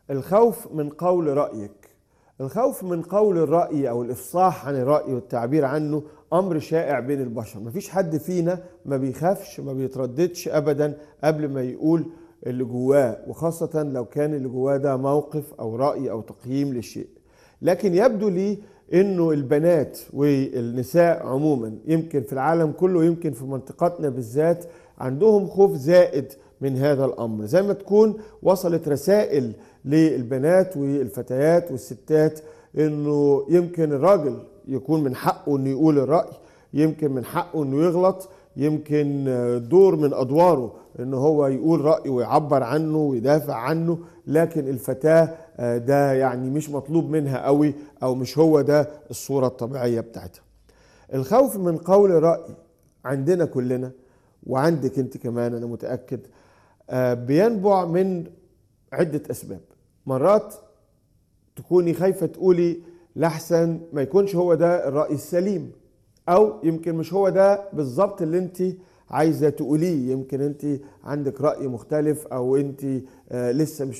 الخوف من قول رأيك الخوف من قول الرأي أو الإفصاح عن الرأي والتعبير عنه أمر شائع بين البشر مفيش حد فينا ما بيخافش ما بيترددش أبدا قبل ما يقول اللي جواه وخاصة لو كان اللي جواه ده موقف أو رأي أو تقييم للشيء لكن يبدو لي انه البنات والنساء عموما يمكن في العالم كله يمكن في منطقتنا بالذات عندهم خوف زائد من هذا الامر زي ما تكون وصلت رسائل للبنات والفتيات والستات انه يمكن الراجل يكون من حقه انه يقول الراي يمكن من حقه انه يغلط يمكن دور من ادواره ان هو يقول رايه ويعبر عنه ويدافع عنه لكن الفتاه ده يعني مش مطلوب منها قوي او مش هو ده الصوره الطبيعيه بتاعتها الخوف من قول راي عندنا كلنا وعندك انت كمان انا متاكد بينبع من عده اسباب مرات تكوني خايفه تقولي لحسن ما يكونش هو ده الراي السليم او يمكن مش هو ده بالظبط اللي انت عايزه تقوليه يمكن انت عندك راي مختلف او انت لسه مش